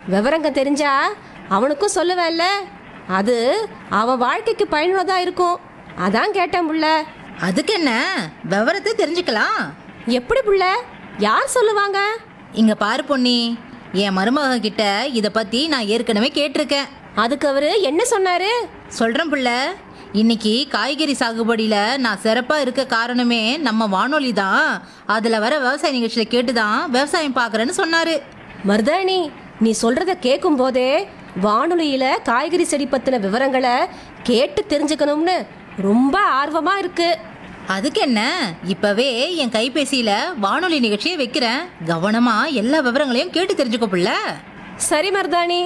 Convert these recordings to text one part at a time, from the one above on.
விவரங்க தெரிஞ்சா அவனுக்கும் சொல்லுவேன்ல அது அவன் வாழ்க்கைக்கு பயனுள்ளதாக இருக்கும் அதான் கேட்டேன் புள்ள அதுக்கு என்ன விவரத்தை தெரிஞ்சுக்கலாம் எப்படி புள்ள யார் சொல்லுவாங்க இங்க பாரு பொன்னி என் மருமக கிட்ட இதை பத்தி நான் ஏற்கனவே கேட்டிருக்கேன் அதுக்கு அவரு என்ன சொன்னாரு சொல்றேன் புள்ள இன்னைக்கு காய்கறி சாகுபடியில நான் சிறப்பா இருக்க காரணமே நம்ம வானொலி தான் அதுல வர விவசாய நிகழ்ச்சியில கேட்டுதான் விவசாயம் பார்க்கறேன்னு சொன்னாரு மருதாணி நீ சொல்றத கேட்கும் போதே வானொலியில காய்கறி செடி பத்தின விவரங்களை கேட்டு தெரிஞ்சுக்கணும்னு ரொம்ப ஆர்வமா இருக்கு அதுக்கு என்ன இப்பவே என் கைபேசியில வானொலி நிகழ்ச்சியை வைக்கிறேன் கவனமா எல்லா விவரங்களையும் கேட்டு தெரிஞ்சுக்கோ புள்ள சரி மருதாணி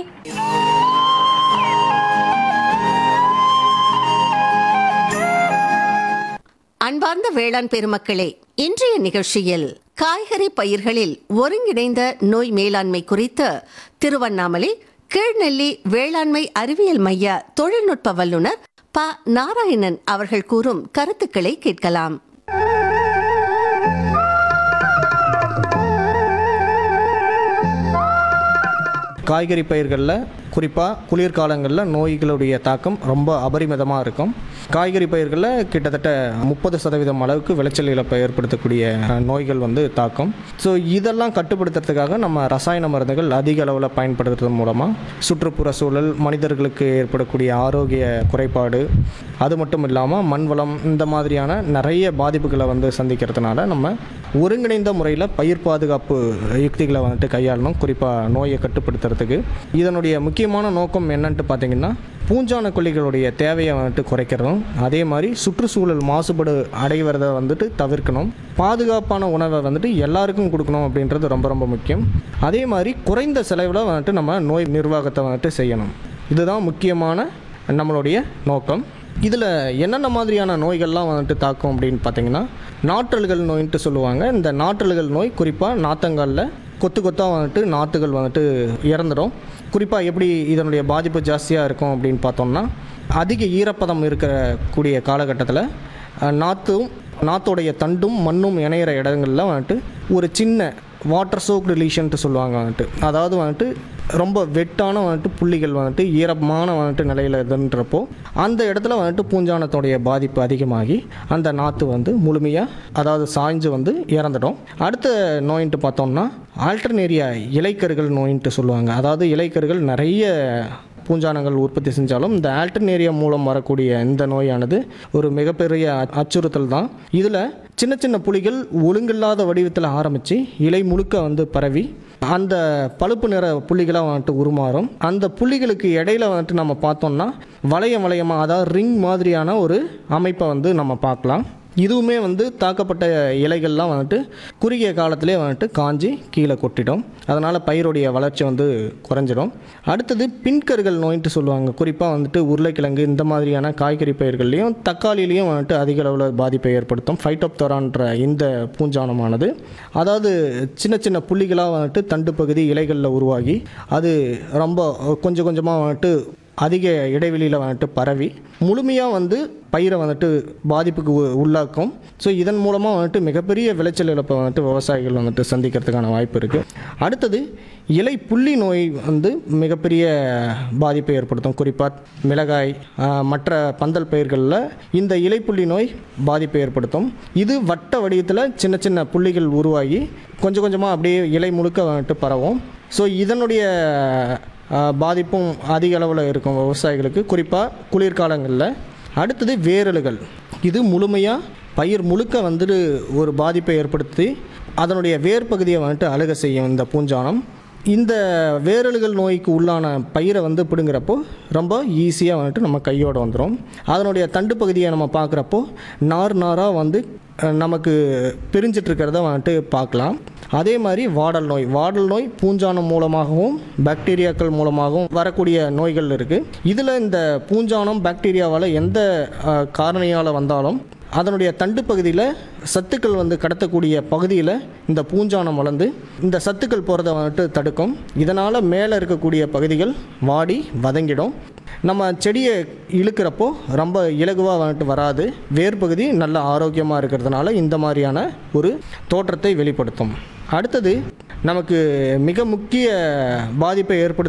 அன்பார்ந்த வேளாண் பெருமக்களே இன்றைய நிகழ்ச்சியில் காய்கறி பயிர்களில் ஒருங்கிணைந்த நோய் மேலாண்மை குறித்து திருவண்ணாமலை கீழ்நெல்லி வேளாண்மை அறிவியல் மைய தொழில்நுட்ப வல்லுநர் ப நாராயணன் அவர்கள் கூறும் கருத்துக்களை கேட்கலாம் காய்கறி பயிர்களில் குறிப்பாக குளிர்காலங்களில் நோய்களுடைய தாக்கம் ரொம்ப அபரிமிதமாக இருக்கும் காய்கறி பயிர்களில் கிட்டத்தட்ட முப்பது சதவீதம் அளவுக்கு விளைச்சல் இழப்பை ஏற்படுத்தக்கூடிய அஹ், நோய்கள் வந்து தாக்கம் ஸோ இதெல்லாம் கட்டுப்படுத்துறதுக்காக நம்ம ரசாயன மருந்துகள் அதிக அளவில் பயன்படுத்துறது மூலமாக சுற்றுப்புற சூழல் மனிதர்களுக்கு ஏற்படக்கூடிய ஆரோக்கிய குறைபாடு அது மட்டும் இல்லாமல் மண் வளம் இந்த மாதிரியான நிறைய பாதிப்புகளை வந்து சந்திக்கிறதுனால நம்ம ஒருங்கிணைந்த முறையில் பயிர் பாதுகாப்பு யுக்திகளை வந்துட்டு கையாளணும் குறிப்பாக நோயை கட்டுப்படுத்துறதுக்கு இதனுடைய முக்கியமான நோக்கம் என்னன்ட்டு பார்த்தீங்கன்னா பூஞ்சான கொல்லிகளுடைய தேவையை வந்துட்டு குறைக்கிறதும் அதே மாதிரி சுற்றுச்சூழல் மாசுபாடு அடைவதை வந்துட்டு தவிர்க்கணும் பாதுகாப்பான உணவை வந்துட்டு எல்லாருக்கும் கொடுக்கணும் அப்படின்றது ரொம்ப ரொம்ப முக்கியம் அதே மாதிரி குறைந்த செலவில் வந்துட்டு நம்ம நோய் நிர்வாகத்தை வந்துட்டு செய்யணும் இதுதான் முக்கியமான நம்மளுடைய நோக்கம் இதில் என்னென்ன மாதிரியான நோய்கள்லாம் வந்துட்டு தாக்கும் அப்படின்னு பார்த்தீங்கன்னா நாற்றல்கள் நோயின்ட்டு சொல்லுவாங்க இந்த நாற்றல்கள் நோய் குறிப்பாக நாத்தங்காலில் கொத்து கொத்தாக வந்துட்டு நாற்றுகள் வந்துட்டு இறந்துடும் குறிப்பாக எப்படி இதனுடைய பாதிப்பு ஜாஸ்தியாக இருக்கும் அப்படின்னு பார்த்தோம்னா அதிக ஈரப்பதம் இருக்கிற கூடிய காலகட்டத்தில் அஹ், நாற்றும் நாத்தோடைய தண்டும் மண்ணும் இணையிற இடங்கள்ல வந்துட்டு ஒரு சின்ன வாட்டர் சோக்டு லீஷன்ட்டு சொல்லுவாங்க வந்துட்டு அதாவது வந்துட்டு ரொம்ப வெட்டான வந்துட்டு புள்ளிகள் வந்துட்டு ஈரமான வந்துட்டு நிலையில் இதுன்றப்போ அந்த இடத்துல வந்துட்டு பூஞ்சானத்தோடைய பாதிப்பு அதிகமாகி அந்த நாற்று வந்து முழுமையாக அதாவது சாய்ஞ்சு வந்து இறந்துடும் அடுத்த நோயின்ட்டு பார்த்தோம்னா ஆல்டர்னேரியா இலைக்கருகள் நோயின்ட்டு சொல்லுவாங்க அதாவது இலைக்கருகள் நிறைய பூஞ்சானங்கள் உற்பத்தி செஞ்சாலும் இந்த ஆல்டர்னேரியா மூலம் வரக்கூடிய இந்த நோயானது ஒரு மிகப்பெரிய அ- அச்சுறுத்தல் தான் இதில் சின்ன சின்ன புலிகள் ஒழுங்கில்லாத வடிவத்தில் ஆரம்பித்து இலை முழுக்க வந்து பரவி அந்த பழுப்பு நிற புள்ளிகளாக வந்துட்டு உருமாறும் அந்த புள்ளிகளுக்கு இடையில வந்துட்டு நம்ம பார்த்தோம்னா வளையம் வளையமாக அதாவது ரிங் மாதிரியான ஒரு அமைப்பை வந்து நம்ம பார்க்கலாம் இதுவுமே வந்து தாக்கப்பட்ட இலைகள்லாம் வந்துட்டு குறுகிய காலத்திலே வந்துட்டு காஞ்சி கீழே கொட்டிடும் அதனால் பயிருடைய வளர்ச்சி வந்து குறைஞ்சிடும் அடுத்தது பின்கருகள் நோயின்ட்டு சொல்லுவாங்க குறிப்பாக வந்துட்டு உருளைக்கிழங்கு இந்த மாதிரியான காய்கறி பயிர்கள்லையும் தக்காளிலையும் வந்துட்டு அதிக அளவில் பாதிப்பை ஏற்படுத்தும் ஃபைட்டோப்தரான்ற இந்த பூஞ்சானமானது அதாவது சின்ன சின்ன புள்ளிகளாக வந்துட்டு தண்டு பகுதி இலைகளில் உருவாகி அது ரொம்ப கொஞ்சம் கொஞ்சமாக வந்துட்டு அதிக இடைவெளியில் வந்துட்டு பரவி முழுமையாக வந்து பயிரை வந்துட்டு பாதிப்புக்கு உ- உள்ளாக்கும் ஸோ இதன் மூலமாக வந்துட்டு மிகப்பெரிய விளைச்சல் இழப்பை வந்துட்டு விவசாயிகள் வந்துட்டு சந்திக்கிறதுக்கான வாய்ப்பு இருக்குது அடுத்தது இலை புள்ளி நோய் வந்து மிகப்பெரிய பாதிப்பை ஏற்படுத்தும் குறிப்பாக மிளகாய் ஆஹ், மற்ற பந்தல் பயிர்களில் இந்த இலைப்புள்ளி நோய் பாதிப்பை ஏற்படுத்தும் இது வட்ட வடிவத்தில் சின்ன சின்ன புள்ளிகள் உருவாகி கொஞ்சம் கொஞ்சமாக அப்படியே இலை முழுக்க வந்துட்டு பரவும் ஸோ இதனுடைய ஆஹ், பாதிப்பும் அதிக அளவில் இருக்கும் விவசாயிகளுக்கு குறிப்பாக குளிர்காலங்களில் அடுத்தது வேரலுகள் இது முழுமையாக பயிர் முழுக்க வந்துட்டு ஒரு பாதிப்பை ஏற்படுத்தி அதனுடைய வேர் பகுதியை வந்துட்டு அழுக செய்யும் இந்த பூஞ்சானம் இந்த வேரலுகள் நோய்க்கு உள்ளான பயிரை வந்து பிடுங்குறப்போ ரொம்ப ஈஸியாக வந்துட்டு நம்ம கையோட வந்துடும் அதனுடைய தண்டு பகுதியை நம்ம பார்க்குறப்போ நார் நாராக வந்து அஹ், நமக்கு பிரிஞ்சிட்டு இருக்கிறத வந்துட்டு பார்க்கலாம் அதே மாதிரி வாடல் நோய் வாடல் நோய் பூஞ்சானம் மூலமாகவும் பாக்டீரியாக்கள் மூலமாகவும் வரக்கூடிய நோய்கள் இருக்குது இதில் இந்த பூஞ்சானம் பாக்டீரியாவால் எந்த அஹ், காரணியால் வந்தாலும் அதனுடைய தண்டு பகுதியில் சத்துக்கள் வந்து கடத்தக்கூடிய பகுதியில் இந்த பூஞ்சானம் வளர்ந்து இந்த சத்துக்கள் போகிறத வந்துட்டு தடுக்கும் இதனால் மேலே இருக்கக்கூடிய பகுதிகள் வாடி வதங்கிடும் நம்ம செடியை இழுக்கிறப்போ ரொம்ப இலகுவாக வந்துட்டு வராது வேர் பகுதி நல்ல ஆரோக்கியமாக இருக்கிறதுனால இந்த மாதிரியான ஒரு தோற்றத்தை வெளிப்படுத்தும் அடுத்தது நமக்கு மிக முக்கிய பாதிப்பை ஏற்படுத்த